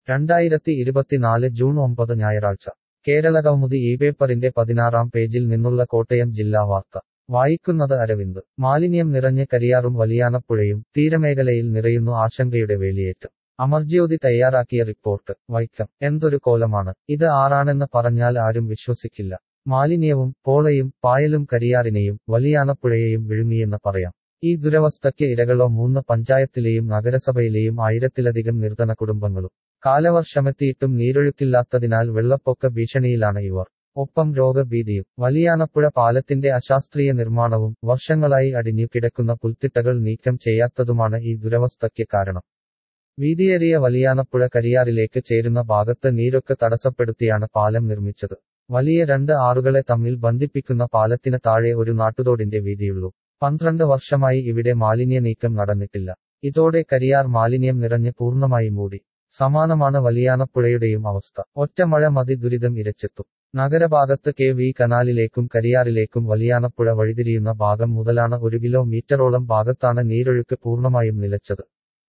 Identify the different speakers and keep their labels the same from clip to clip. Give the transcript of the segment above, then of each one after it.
Speaker 1: രണ്ടായിരത്തി ഇരുപത്തിനാല് ജൂൺ ഒമ്പത് ഞായറാഴ്ച കേരളകൗമുദി ഈ പേപ്പറിന്റെ പതിനാറാം പേജിൽ നിന്നുള്ള കോട്ടയം ജില്ലാ വാർത്ത വായിക്കുന്നത് അരവിന്ദ് മാലിന്യം നിറഞ്ഞ് കരിയാറും വലിയാനപ്പുഴയും തീരമേഖലയിൽ നിറയുന്നു ആശങ്കയുടെ വേലിയേറ്റം അമർജ്യോതി തയ്യാറാക്കിയ റിപ്പോർട്ട് വൈക്കം എന്തൊരു കോലമാണ് ഇത് ആറാണെന്ന് പറഞ്ഞാൽ ആരും വിശ്വസിക്കില്ല മാലിന്യവും പോളയും പായലും കരിയാറിനെയും വലിയാനപ്പുഴയെയും വിഴുങ്ങിയെന്ന് പറയാം ഈ ദുരവസ്ഥയ്ക്ക് ഇരകളോ മൂന്ന് പഞ്ചായത്തിലെയും നഗരസഭയിലെയും ആയിരത്തിലധികം നിർധന കുടുംബങ്ങളും കാലവർഷമെത്തിയിട്ടും നീരൊഴുക്കില്ലാത്തതിനാൽ വെള്ളപ്പൊക്ക ഭീഷണിയിലാണ് ഇവർ ഒപ്പം രോഗഭീതിയും വലിയാനപ്പുഴ പാലത്തിന്റെ അശാസ്ത്രീയ നിർമ്മാണവും വർഷങ്ങളായി അടിഞ്ഞു കിടക്കുന്ന പുൽത്തിട്ടകൾ നീക്കം ചെയ്യാത്തതുമാണ് ഈ ദുരവസ്ഥയ്ക്ക് കാരണം വീതിയേറിയ വലിയാനപ്പുഴ കരിയാറിലേക്ക് ചേരുന്ന ഭാഗത്ത് നീരൊക്കെ തടസ്സപ്പെടുത്തിയാണ് പാലം നിർമ്മിച്ചത് വലിയ രണ്ട് ആറുകളെ തമ്മിൽ ബന്ധിപ്പിക്കുന്ന പാലത്തിന് താഴെ ഒരു നാട്ടുതോടിന്റെ വീതിയുള്ളൂ പന്ത്രണ്ട് വർഷമായി ഇവിടെ മാലിന്യ നീക്കം നടന്നിട്ടില്ല ഇതോടെ കരിയാർ മാലിന്യം നിറഞ്ഞ് പൂർണ്ണമായി മൂടി സമാനമാണ് വലിയാനപ്പുഴയുടെയും അവസ്ഥ ഒറ്റ മഴ മതി ദുരിതം ഇരച്ചെത്തും നഗരഭാഗത്ത് കെ വി കനാലിലേക്കും കരിയാറിലേക്കും വലിയാനപ്പുഴ വഴിതിരിയുന്ന ഭാഗം മുതലാണ് ഒരു കിലോമീറ്ററോളം ഭാഗത്താണ് നീരൊഴുക്ക് പൂർണ്ണമായും നിലച്ചത്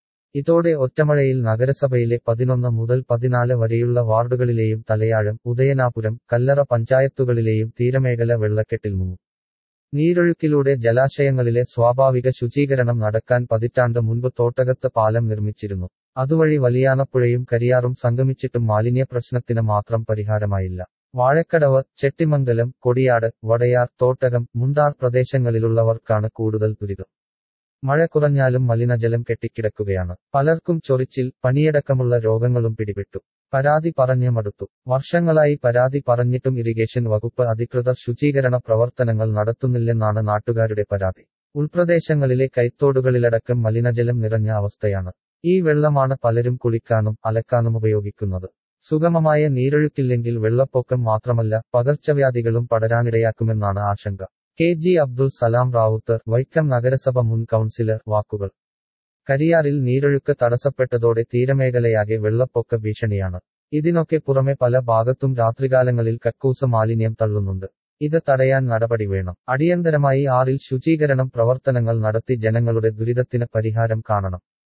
Speaker 1: ഇതോടെ ഒറ്റമഴയിൽ നഗരസഭയിലെ പതിനൊന്ന് മുതൽ പതിനാല് വരെയുള്ള വാർഡുകളിലെയും തലയാഴം ഉദയനാപുരം കല്ലറ പഞ്ചായത്തുകളിലെയും തീരമേഖല വെള്ളക്കെട്ടിൽ മുങ്ങും നീരൊഴുക്കിലൂടെ ജലാശയങ്ങളിലെ സ്വാഭാവിക ശുചീകരണം നടക്കാൻ പതിറ്റാണ്ട് മുൻപ് തോട്ടകത്ത് പാലം നിർമ്മിച്ചിരുന്നു അതുവഴി വലിയാനപ്പുഴയും കരിയാറും സംഗമിച്ചിട്ടും മാലിന്യ പ്രശ്നത്തിന് മാത്രം പരിഹാരമായില്ല വാഴക്കടവ് ചെട്ടിമംഗലം കൊടിയാട് വടയാർ തോട്ടകം മുണ്ടാർ പ്രദേശങ്ങളിലുള്ളവർക്കാണ് കൂടുതൽ ദുരിതം മഴ കുറഞ്ഞാലും മലിനജലം കെട്ടിക്കിടക്കുകയാണ് പലർക്കും ചൊറിച്ചിൽ പനിയടക്കമുള്ള രോഗങ്ങളും പിടിപെട്ടു പരാതി പറഞ്ഞ് മടുത്തു വർഷങ്ങളായി പരാതി പറഞ്ഞിട്ടും ഇറിഗേഷൻ വകുപ്പ് അധികൃതർ ശുചീകരണ പ്രവർത്തനങ്ങൾ നടത്തുന്നില്ലെന്നാണ് നാട്ടുകാരുടെ പരാതി ഉൾപ്രദേശങ്ങളിലെ കൈത്തോടുകളിലടക്കം മലിനജലം നിറഞ്ഞ അവസ്ഥയാണ് ഈ വെള്ളമാണ് പലരും കുളിക്കാനും അലക്കാനും ഉപയോഗിക്കുന്നത് സുഗമമായ നീരൊഴുക്കില്ലെങ്കിൽ വെള്ളപ്പൊക്കം മാത്രമല്ല പകർച്ചവ്യാധികളും പടരാനിടയാക്കുമെന്നാണ് ആശങ്ക കെ ജി അബ്ദുൾ സലാം റാവുത്തർ വൈക്കം നഗരസഭ മുൻ കൗൺസിലർ വാക്കുകൾ കരിയാറിൽ നീരൊഴുക്ക് തടസ്സപ്പെട്ടതോടെ തീരമേഖലയാകെ വെള്ളപ്പൊക്ക ഭീഷണിയാണ് ഇതിനൊക്കെ പുറമെ പല ഭാഗത്തും രാത്രികാലങ്ങളിൽ കക്കൂസ് മാലിന്യം തള്ളുന്നുണ്ട് ഇത് തടയാൻ നടപടി വേണം അടിയന്തരമായി ആറിൽ ശുചീകരണം പ്രവർത്തനങ്ങൾ നടത്തി ജനങ്ങളുടെ ദുരിതത്തിന് പരിഹാരം കാണണം